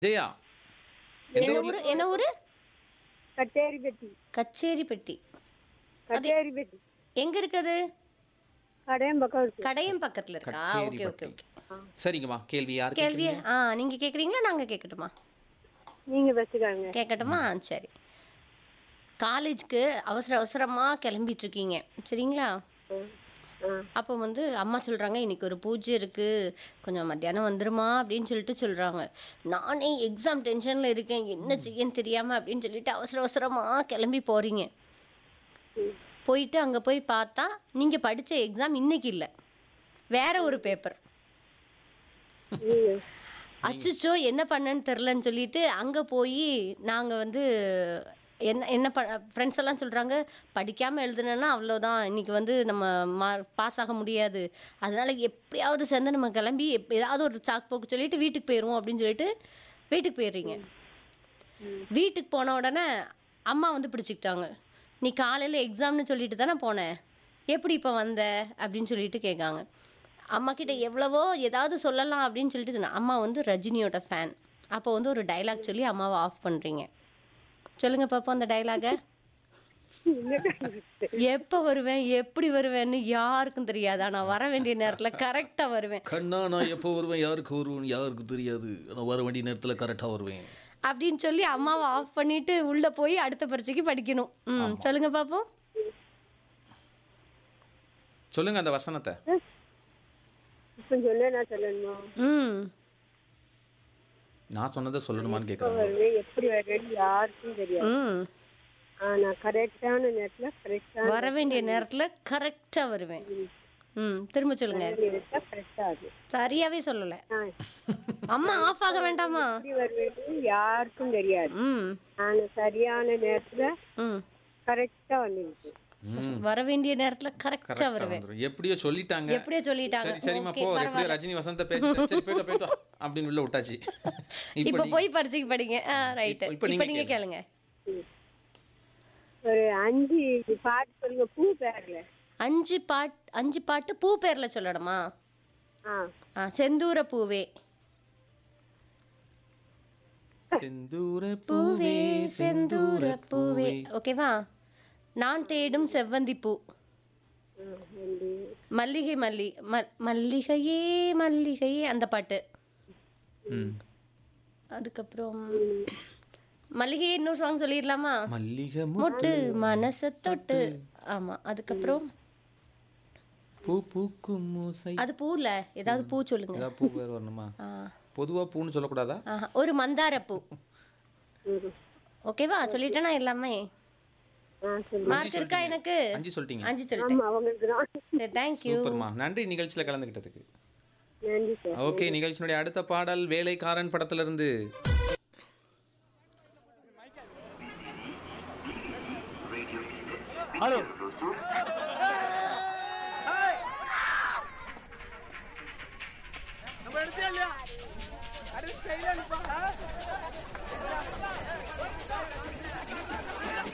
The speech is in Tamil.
ஜெயா எந்த என்ன ஊர்ல ஊரு என்ன ஊரு கச்சேரிப்பட்டி கச்சேரிப்பட்டி கச்சேரிப்பட்டி எங்க இருக்குது கடையம் பக்கம் இருக்கு கடையம் பக்கத்துல இருக்கா ஓகே ஓகே கச்சேரிப்பட்டி. ஓகே சரிங்கம்மா கேள்வி யார் கேள்வி ஆ நீங்க கேக்குறீங்களா நாங்க கேட்கட்டுமா நீங்க வச்சுக்காங்க கேட்கட்டுமா சரி காலேஜ்க்கு அவசர அவசரமா கிளம்பிட்டு இருக்கீங்க சரிங்களா அப்போ வந்து அம்மா சொல்றாங்க இன்னைக்கு ஒரு பூஜை இருக்கு கொஞ்சம் மத்தியானம் வந்துருமா அப்படின்னு சொல்லிட்டு சொல்றாங்க நானே எக்ஸாம் டென்ஷன்ல இருக்கேன் என்ன செய்யன்னு தெரியாம அப்படின்னு சொல்லிட்டு அவசர அவசரமா கிளம்பி போறீங்க போயிட்டு அங்க போய் பார்த்தா நீங்க படிச்ச எக்ஸாம் இன்னைக்கு இல்ல வேற ஒரு பேப்பர் அச்சுச்சோ என்ன பண்ணேன்னு தெரிலன்னு சொல்லிட்டு அங்கே போய் நாங்கள் வந்து என்ன என்ன ப ஃப்ரெண்ட்ஸ் எல்லாம் சொல்கிறாங்க படிக்காமல் எழுதுனேன்னா அவ்வளோதான் இன்னைக்கு வந்து நம்ம மா பாஸ் ஆக முடியாது அதனால எப்படியாவது சேர்ந்து நம்ம கிளம்பி எப் ஏதாவது ஒரு சாக்கு போக்கு சொல்லிட்டு வீட்டுக்கு போயிடுவோம் அப்படின்னு சொல்லிட்டு வீட்டுக்கு போயிடுறீங்க வீட்டுக்கு போன உடனே அம்மா வந்து பிடிச்சிக்கிட்டாங்க நீ காலையில் எக்ஸாம்னு சொல்லிட்டு தானே போனேன் எப்படி இப்போ வந்த அப்படின்னு சொல்லிட்டு கேட்காங்க அம்மா கிட்ட எவ்வளவோ ஏதாவது சொல்லலாம் அப்படின்னு சொல்லிட்டு சொன்னேன் அம்மா வந்து ரஜினியோட ஃபேன் அப்போ வந்து ஒரு டைலாக் சொல்லி அம்மாவை ஆஃப் பண்ணுறீங்க சொல்லுங்க பாப்போம் அந்த டைலாகை எப்போ வருவேன் எப்படி வருவேன்னு யாருக்கும் தெரியாது ஆனால் வர வேண்டிய நேரத்தில் கரெக்டாக வருவேன் கண்ணா நான் எப்போ வருவேன் யாருக்கு வருவேன் யாருக்கு தெரியாது நான் வர வேண்டிய நேரத்தில் கரெக்டாக வருவேன் அப்படின்னு சொல்லி அம்மாவை ஆஃப் பண்ணிட்டு உள்ள போய் அடுத்த பரீட்சைக்கு படிக்கணும் ம் சொல்லுங்க பாப்போம் சொல்லுங்க அந்த வசனத்தை இப்ப சொல்ல நான் சொல்லணுமா ம் நான் சொன்னதை சொல்லணுமான்னு கேட்குறேன் வருவேன் எப்படி வருவேன்னு யாருக்கும் தெரியாது ம் ஆனா கரெக்டான நேரத்துல கரெக்டான வர வேண்டிய நேரத்துல கரெக்டா வருவேன் ம் திரும்ப சொல்லுங்க நேரத்துல கரெக்டா அது சரியாவே சொல்லல நான் அம்மா ஆஃப் ஆக வேண்டாமா எப்படி வருவேன்னு யாருக்கும் தெரியாது ம் ஆனா சரியான நேரத்துல ம் கரெக்டா வந்துருக்கு ம் வர வேண்டிய நேரத்துல கரெக்டா கரெக்டா வருவேன் வந்துரும் எப்படியோ சொல்லிட்டாங்க எப்படியோ சொல்லிட்டாங்க சரி சரிம்மா ஓகே போ எப்படியோ பரவாயில்ல ரஜினி வசந்த பேசிட்டேன் சரி போயிட்டு வா, போயிட்டு வா அப்படின்னு உள்ள விட்டாச்சு இப்போ இப்ப நீ- போய் பரிச்சைக்கு படிங்க ஆ ரைட் இப்ப- இப்ப இப்ப நீங்க நீங்க கேளுங்க ஒரு அஞ்சு பாட்டு சொல்லுங்க பூ பேர்ல அஞ்சு பாட் அஞ்சு பாட்டு பூ பேர்ல சொல்லணுமா ஆ ஆ செந்தூர பூவே செந்தூர பூவே செந்தூர பூவே ஓகேவா நான் தேடும் செவ்வந்தி பூ ஆ, ரெண்டு. மல்லிகை மல்லி ம மல்லிகையே மல்லிகையே அந்த பாட்டு ம் அதுக்கப்புறம் மல்லிகையே இன்னொரு சாங் சொல்லிடலாமா மல்லிகை மொட்டு மனச தொட்டு ஆமா அதுக்கப்புறம் பூ பூக்கும் மூசை அது பூல ஏதாவது பூ சொல்லுங்க ஏதாவது பூ பேர் வரணுமா ஆ, பொதுவா பூன்னு சொல்லக்கூடாதா ஆஹா. ஒரு மந்தார பூ ம். ஓகேவா சொல்லிட்டேனா எல்லாமே ஆ சொல்லு மார்க் இருக்கா எனக்கு அஞ்சு சொல்லிட்டீங்க அஞ்சு சொல்லிட்டேன் ஆமா அவங்களுக்கு தான் தேங்க்யூ சூப்பர்மா நன்றி நிகழ்ச்சியில கலந்துக்கிட்டதுக்கு நன்றி சார் ஓகே நிகழ்ச்சியினுடைய அடுத்த பாடல் வேலைக்காரன் படத்துல இருந்து ஹலோ